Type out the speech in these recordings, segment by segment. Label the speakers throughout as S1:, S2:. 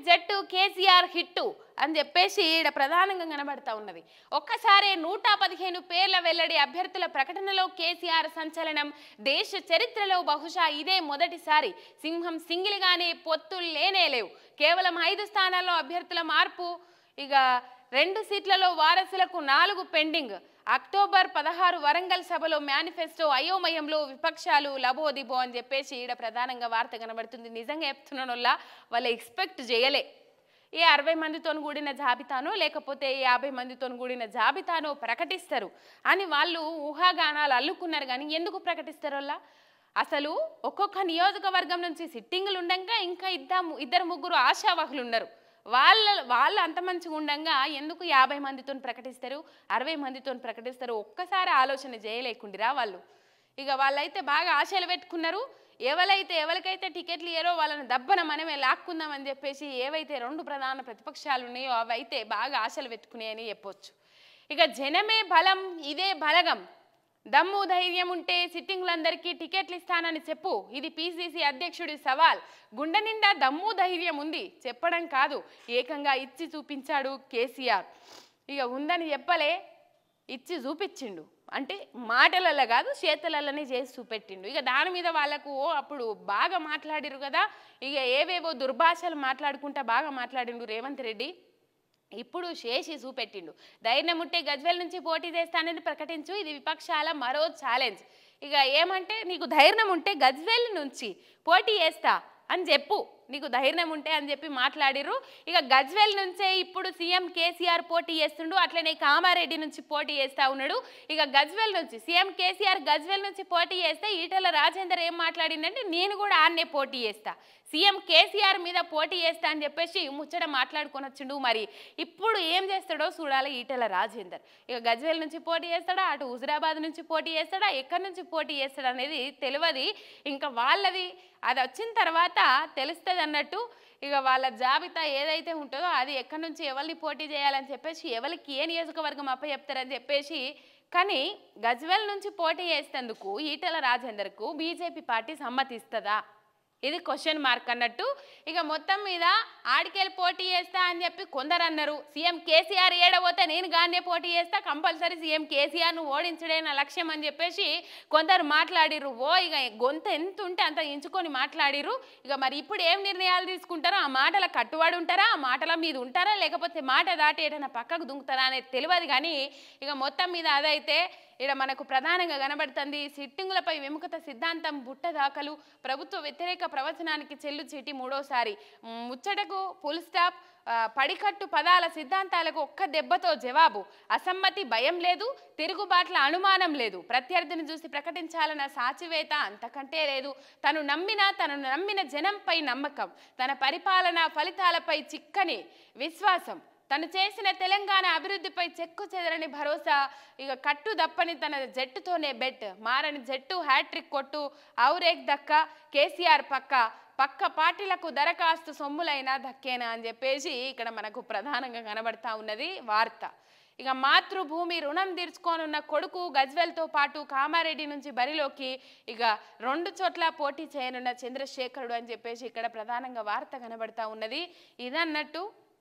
S1: జట్టు కేసీఆర్ హిట్టు అని చెప్పేసి ఈడ ప్రధానంగా కనబడతా ఉన్నది ఒక్కసారి నూట పదిహేను పేర్ల వెల్లడి అభ్యర్థుల ప్రకటనలో కేసీఆర్ సంచలనం దేశ చరిత్రలో బహుశా ఇదే మొదటిసారి సింహం సింగిల్గానే పొత్తులు లేనే లేవు కేవలం ఐదు స్థానాల్లో అభ్యర్థుల మార్పు ఇక రెండు సీట్లలో వారసులకు నాలుగు పెండింగ్ అక్టోబర్ పదహారు వరంగల్ సభలో మేనిఫెస్టో అయోమయంలో విపక్షాలు లబోదిబో అని చెప్పేసి ఈడ ప్రధానంగా వార్త కనబడుతుంది నిజంగా చెప్తున్నానోళ్ళ వాళ్ళు ఎక్స్పెక్ట్ చేయలే ఏ అరవై మందితో కూడిన జాబితానో లేకపోతే ఏ యాభై మందితో కూడిన జాబితానో ప్రకటిస్తారు అని వాళ్ళు ఊహాగానాలు అల్లుకున్నారు కానీ ఎందుకు ప్రకటిస్తారు వాళ్ళ అసలు ఒక్కొక్క నియోజకవర్గం నుంచి సిట్టింగులు ఉండంగా ఇంకా ఇద్దరు ఇద్దరు ముగ్గురు ఆశావాహులు ఉన్నారు వాళ్ళ వాళ్ళు అంత మంచిగా ఉండంగా ఎందుకు యాభై మందితో ప్రకటిస్తారు అరవై మందితో ప్రకటిస్తారు ఒక్కసారి ఆలోచన చేయలేకుండిరా వాళ్ళు ఇక వాళ్ళైతే బాగా ఆశలు పెట్టుకున్నారు ఎవరైతే ఎవరికైతే టికెట్లు ఇయ్యారో వాళ్ళని దబ్బన మనమే లాక్కుందామని చెప్పేసి ఏవైతే రెండు ప్రధాన ప్రతిపక్షాలు ఉన్నాయో అవైతే బాగా ఆశలు పెట్టుకున్నాయని చెప్పొచ్చు ఇక జనమే బలం ఇదే బలగం దమ్ము ధైర్యం ఉంటే సిట్టింగ్లందరికీ టికెట్లు ఇస్తానని చెప్పు ఇది పిసిసి అధ్యక్షుడి సవాల్ గుండె నిండా దమ్ము ధైర్యం ఉంది చెప్పడం కాదు ఏకంగా ఇచ్చి చూపించాడు కేసీఆర్ ఇక ఉందని చెప్పలే ఇచ్చి చూపించిండు అంటే మాటలలో కాదు చేతులలోనే చేసి చూపెట్టిండు ఇక దాని మీద వాళ్ళకు అప్పుడు బాగా మాట్లాడిరు కదా ఇక ఏవేవో దుర్భాషలు మాట్లాడుకుంటా బాగా మాట్లాడిండు రేవంత్ రెడ్డి ఇప్పుడు శేషి చూపెట్టిండు ధైర్యం ఉంటే గజ్వేల్ నుంచి పోటీ చేస్తానని ప్రకటించు ఇది విపక్షాల మరో ఛాలెంజ్ ఇక ఏమంటే నీకు ధైర్యం ఉంటే గజ్వేల్ నుంచి పోటీ చేస్తా అని చెప్పు నీకు ధైర్యం ఉంటే అని చెప్పి మాట్లాడిర్రు ఇక గజ్వేల్ నుంచే ఇప్పుడు సీఎం కేసీఆర్ పోటీ చేస్తుండు అట్లనే కామారెడ్డి నుంచి పోటీ చేస్తా ఉన్నాడు ఇక గజ్వేల్ నుంచి సీఎం కేసీఆర్ గజ్వేల్ నుంచి పోటీ చేస్తే ఈటల రాజేందర్ ఏం మాట్లాడిందంటే నేను కూడా ఆన్నే పోటీ చేస్తా సీఎం కేసీఆర్ మీద పోటీ చేస్తా అని చెప్పేసి ముచ్చట మాట్లాడుకొని వచ్చిండు మరి ఇప్పుడు ఏం చేస్తాడో చూడాలి ఈటల రాజేందర్ ఇక గజ్వేల్ నుంచి పోటీ చేస్తాడా అటు హుజరాబాద్ నుంచి పోటీ చేస్తాడా ఎక్కడి నుంచి పోటీ చేస్తాడా అనేది తెలియదు ఇంకా వాళ్ళది అది వచ్చిన తర్వాత తెలుస్తుంది అన్నట్టు ఇక వాళ్ళ జాబితా ఏదైతే ఉంటుందో అది ఎక్కడి నుంచి ఎవరిని పోటీ చేయాలని చెప్పేసి ఎవరికి ఏ నియోజకవర్గం అప్ప చెప్తారని చెప్పేసి కానీ గజ్వేల్ నుంచి పోటీ చేసేందుకు ఈటల రాజేందర్కు బీజేపీ పార్టీ సమ్మతిస్తుందా ఇది క్వశ్చన్ మార్క్ అన్నట్టు ఇక మొత్తం మీద ఆడికెళ్ళి పోటీ చేస్తా అని చెప్పి కొందరు అన్నారు సీఎం కేసీఆర్ ఏడబోతే నేను గానే పోటీ చేస్తా కంపల్సరీ సీఎం కేసీఆర్ను ఓడించడే నా లక్ష్యం అని చెప్పేసి కొందరు మాట్లాడిర్రు ఓ ఇక గొంతు ఎంత ఉంటే అంత ఎంచుకొని మాట్లాడిర్రు ఇక మరి ఇప్పుడు ఏం నిర్ణయాలు తీసుకుంటారో ఆ మాటల కట్టుబడి ఉంటారా ఆ మాటల మీద ఉంటారా లేకపోతే మాట దాటి ఏదైనా పక్కకు దుంకుతారా అనేది తెలియదు కానీ ఇక మొత్తం మీద అదైతే ఇక్కడ మనకు ప్రధానంగా కనబడుతుంది సిట్టింగులపై విముఖత సిద్ధాంతం బుట్ట దాఖలు ప్రభుత్వ వ్యతిరేక ప్రవచనానికి చెల్లు చీటి మూడోసారి మ్, ముచ్చటకు ఫుల్ స్టాప్ ఆ, పడికట్టు పదాల సిద్ధాంతాలకు ఒక్క దెబ్బతో జవాబు అసమ్మతి భయం లేదు తిరుగుబాట్ల అనుమానం లేదు ప్రత్యర్థిని చూసి ప్రకటించాలన్న సాచివేత అంతకంటే లేదు తను నమ్మిన తనను నమ్మిన జనంపై నమ్మకం తన పరిపాలన ఫలితాలపై చిక్కని విశ్వాసం తను చేసిన తెలంగాణ అభివృద్ధిపై చెక్కు చెదరని భరోసా ఇక కట్టు దప్పని తన జట్టుతోనే బెట్ మారని జట్టు హ్యాట్రిక్ కొట్టు ఔరేక్ దక్క కేసీఆర్ పక్క పక్క పార్టీలకు దరఖాస్తు సొమ్ములైనా దక్కేనా అని చెప్పేసి ఇక్కడ మనకు ప్రధానంగా కనబడతా ఉన్నది వార్త ఇక మాతృభూమి రుణం తీర్చుకోనున్న కొడుకు గజ్వెల్తో పాటు కామారెడ్డి నుంచి బరిలోకి ఇక రెండు చోట్ల పోటీ చేయనున్న చంద్రశేఖరుడు అని చెప్పేసి ఇక్కడ ప్రధానంగా వార్త కనబడతా ఉన్నది ఇదన్నట్టు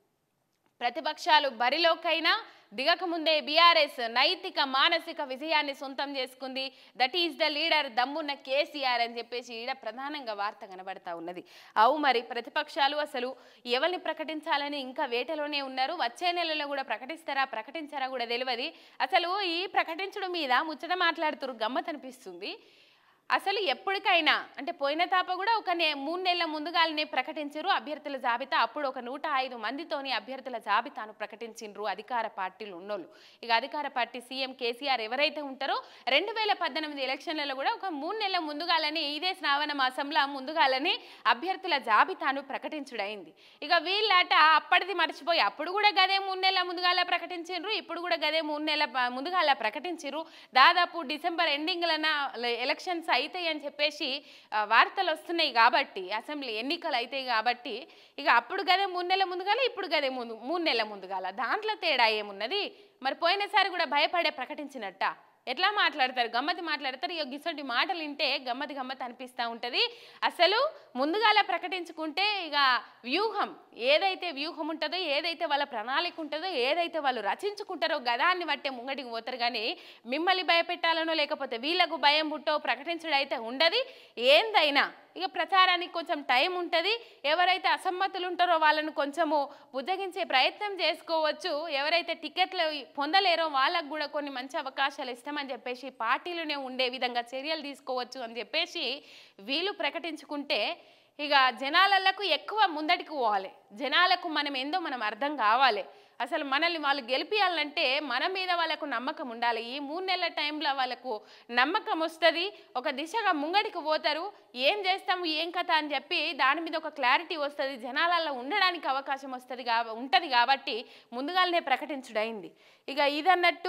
S1: ప్రతిపక్షాలు బరిలోకైనా దిగకముందే బీఆర్ఎస్ నైతిక మానసిక విజయాన్ని సొంతం చేసుకుంది దట్ ఈస్ ద లీడర్ దమ్మున్న కేసీఆర్ అని చెప్పేసి ఈడ ప్రధానంగా వార్త కనబడతా ఉన్నది అవు మరి ప్రతిపక్షాలు అసలు ఎవరిని ప్రకటించాలని ఇంకా వేటలోనే ఉన్నారు వచ్చే నెలలో కూడా ప్రకటిస్తారా ప్రకటించారా కూడా తెలియదు అసలు ఈ ప్రకటించడం మీద ముచ్చట మాట్లాడుతున్నారు గమ్మత్ అనిపిస్తుంది అసలు ఎప్పటికైనా అంటే పోయిన తాప కూడా ఒక నే మూడు నెలల ముందుగానే ప్రకటించారు అభ్యర్థుల జాబితా అప్పుడు ఒక నూట ఐదు మందితోని అభ్యర్థుల జాబితాను ప్రకటించిండ్రు అధికార పార్టీలు ఉన్నోళ్ళు ఇక అధికార పార్టీ సీఎం కేసీఆర్ ఎవరైతే ఉంటారో రెండు వేల పద్దెనిమిది ఎలక్షన్లలో కూడా ఒక మూడు నెలల ముందుగాలని ఇదే శ్రావణ మాసంలో ముందుగాలని అభ్యర్థుల జాబితాను ప్రకటించుడైంది ఇక వీళ్ళట అప్పటిది మర్చిపోయి అప్పుడు కూడా గదే మూడు నెలల ముందుగాల ప్రకటించిండ్రు ఇప్పుడు కూడా గదే మూడు నెలల ప- ముందుగాల ప్రకటించిర్రు దాదాపు డిసెంబర్ ఎండింగ్లన ఎలక్షన్స్ అవుతాయి అని చెప్పేసి ఆ, వార్తలు వస్తున్నాయి కాబట్టి అసెంబ్లీ ఎన్నికలు అవుతాయి కాబట్టి ఇక అప్పుడు గదే మూడు నెలల ముందుగాల ఇప్పుడు గదే ముందు మూడు నెలల ముందుగాల దాంట్లో తేడా ఏమున్నది మరి పోయినసారి కూడా భయపడే ప్రకటించినట్ట ఎట్లా మాట్లాడతారు గమ్మతి మాట్లాడతారు ఇక గిసొంటి మాటలు వింటే గమ్మతి గమ్మతి అనిపిస్తూ ఉంటుంది అసలు ముందుగాల ప్రకటించుకుంటే ఇక వ్యూహం ఏదైతే వ్యూహం ఉంటుందో ఏదైతే వాళ్ళ ప్రణాళిక ఉంటుందో ఏదైతే వాళ్ళు రచించుకుంటారో గదాన్ని బట్టే ముంగటికి పోతారు కానీ మిమ్మల్ని భయపెట్టాలనో లేకపోతే వీళ్ళకు భయం పుట్టో ప్రకటించడం అయితే ఉండదు ఏందైనా ఇక ప్రచారానికి కొంచెం టైం ఉంటుంది ఎవరైతే అసమ్మతులు ఉంటారో వాళ్ళను కొంచెము బుజ్జగించే ప్రయత్నం చేసుకోవచ్చు ఎవరైతే టికెట్లు పొందలేరో వాళ్ళకు కూడా కొన్ని మంచి అవకాశాలు ఇస్తామని చెప్పేసి పార్టీలోనే ఉండే విధంగా చర్యలు తీసుకోవచ్చు అని చెప్పేసి వీళ్ళు ప్రకటించుకుంటే ఇక జనాలకు ఎక్కువ ముందటికి పోవాలి జనాలకు మనం ఏందో మనం అర్థం కావాలి అసలు మనల్ని వాళ్ళు గెలిపియాలంటే మన మీద వాళ్ళకు నమ్మకం ఉండాలి ఈ మూడు నెలల టైంలో వాళ్ళకు నమ్మకం వస్తుంది ఒక దిశగా ముంగడికి పోతారు ఏం చేస్తాము ఏం కథ అని చెప్పి దాని మీద ఒక క్లారిటీ వస్తుంది జనాలలో ఉండడానికి అవకాశం వస్తుంది కా ఉంటుంది కాబట్టి ముందుగానే ప్రకటించుడైంది ఇక ఇదన్నట్టు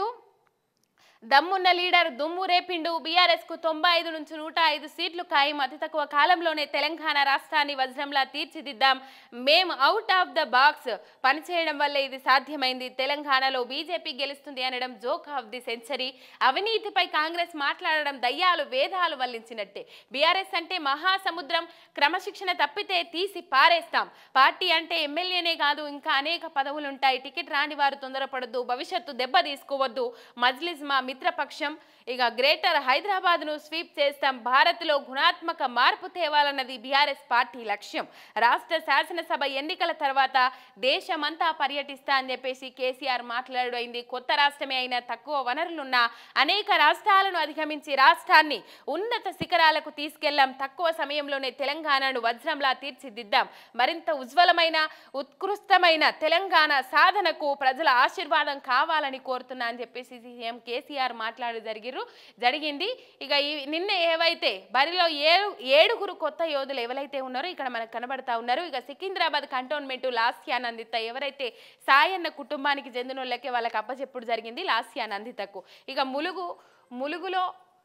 S1: దమ్మున్న లీడర్ దుమ్ము రేపిండు బీఆర్ఎస్ కు తొంభై ఐదు నుంచి నూట ఐదు సీట్లు ఖాయం అతి తక్కువ కాలంలోనే తెలంగాణ రాష్ట్రాన్ని వజ్రంలా తీర్చిదిద్దాం మేం అవుట్ ఆఫ్ ద బాక్స్ పనిచేయడం వల్ల ఇది సాధ్యమైంది తెలంగాణలో బీజేపీ గెలుస్తుంది అనడం జోక్ ఆఫ్ ది సెంచరీ అవినీతిపై కాంగ్రెస్ మాట్లాడడం దయ్యాలు వేదాలు వల్లించినట్టే బీఆర్ఎస్ అంటే మహాసముద్రం క్రమశిక్షణ తప్పితే తీసి పారేస్తాం పార్టీ అంటే ఎమ్మెల్యేనే కాదు ఇంకా అనేక పదవులు ఉంటాయి టికెట్ రాని వారు తొందరపడద్దు భవిష్యత్తు దెబ్బ తీసుకోవద్దు మజ్లిస్ మా మిత్రపక్షం ఇక గ్రేటర్ హైదరాబాద్ను స్వీప్ చేస్తాం భారత్లో గుణాత్మక మార్పు తేవాలన్నది బీఆర్ఎస్ పార్టీ లక్ష్యం రాష్ట్ర శాసనసభ ఎన్నికల తర్వాత దేశమంతా పర్యటిస్తా అని చెప్పేసి కేసీఆర్ మాట్లాడైంది కొత్త రాష్ట్రమే అయినా తక్కువ వనరులున్న అనేక రాష్ట్రాలను అధిగమించి రాష్ట్రాన్ని ఉన్నత శిఖరాలకు తీసుకెళ్లాం తక్కువ సమయంలోనే తెలంగాణను వజ్రంలా తీర్చిదిద్దాం మరింత ఉజ్వలమైన ఉత్కృష్టమైన తెలంగాణ సాధనకు ప్రజల ఆశీర్వాదం కావాలని కోరుతున్నా అని చెప్పేసి సీఎం కేసీఆర్ మాట్లాడి జరిగిరు జరిగింది ఇక ఈ నిన్న ఏవైతే బరిలో ఏడు ఏడుగురు కొత్త యోధులు ఎవరైతే ఉన్నారో ఇక్కడ మనకు కనబడతా ఉన్నారు ఇక సికింద్రాబాద్ కంటోన్మెంట్ లాస్యానందిత ఎవరైతే సాయన్న కుటుంబానికి చెందిన వాళ్ళకి వాళ్ళకి అప్పచెప్పుడు జరిగింది లాస్యానందితకు ఇక ములుగు ములుగులో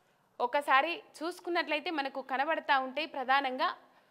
S1: ఒకసారి చూసుకున్నట్లయితే మనకు కనబడతా ఉంటాయి ప్రధానంగా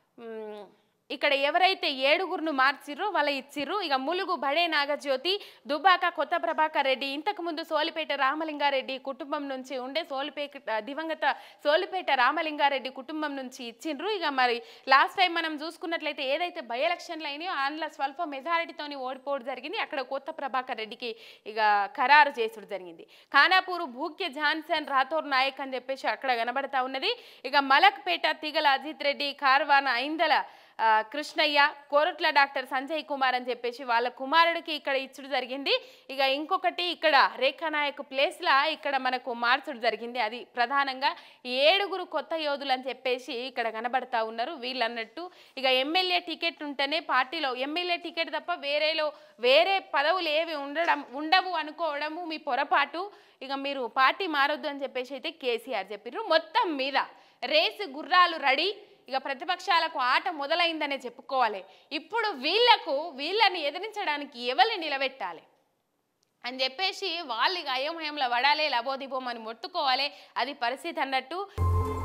S1: మ్, ఇక్కడ ఎవరైతే ఏడుగురును మార్చిర్రో వాళ్ళ ఇచ్చిర్రు ఇక ములుగు బడే నాగజ్యోతి దుబాక కొత్త ప్రభాకర్ రెడ్డి ఇంతకు ముందు సోలిపేట రామలింగారెడ్డి కుటుంబం నుంచి ఉండే సోలిపేట దివంగత సోలిపేట రామలింగారెడ్డి కుటుంబం నుంచి ఇచ్చిండ్రు ఇక మరి లాస్ట్ టైం మనం చూసుకున్నట్లయితే ఏదైతే బై ఎలక్షన్లు అయినాయో అందులో స్వల్ప మెజారిటీతోని ఓడిపోవడం జరిగింది అక్కడ కొత్త ప్రభాకర్ రెడ్డికి ఇక ఖరారు చేసుడు జరిగింది ఖానాపూర్ భూక్య జాన్సన్ రాథోర్ నాయక్ అని చెప్పేసి అక్కడ కనబడతా ఉన్నది ఇక మలక్పేట తిగల అజిత్ రెడ్డి కార్వాన ఐందల ఆ, కృష్ణయ్య కోరట్ల డాక్టర్ సంజయ్ కుమార్ అని చెప్పేసి వాళ్ళ కుమారుడికి ఇక్కడ ఇచ్చుడు జరిగింది ఇక ఇంకొకటి ఇక్కడ రేఖానాయక్ ప్లేస్లా ఇక్కడ మనకు మార్చుడు జరిగింది అది ప్రధానంగా ఏడుగురు కొత్త యోధులు అని చెప్పేసి ఇక్కడ కనబడతా ఉన్నారు వీళ్ళన్నట్టు ఇక ఎమ్మెల్యే టికెట్ ఉంటేనే పార్టీలో ఎమ్మెల్యే టికెట్ తప్ప వేరేలో వేరే పదవులు ఏవి ఉండడం ఉండవు అనుకోవడము మీ పొరపాటు ఇక మీరు పార్టీ మారొద్దు అని చెప్పేసి అయితే కేసీఆర్ చెప్పారు మొత్తం మీద రేసు గుర్రాలు రెడీ ఇక ప్రతిపక్షాలకు ఆట మొదలైందనే చెప్పుకోవాలి ఇప్పుడు వీళ్లకు వీళ్ళని ఎదిరించడానికి ఎవరిని నిలబెట్టాలి అని చెప్పేసి వాళ్ళు ఇక అయోమయంలో పడాలి లబోదిబోమని మొట్టుకోవాలి అది పరిస్థితి అన్నట్టు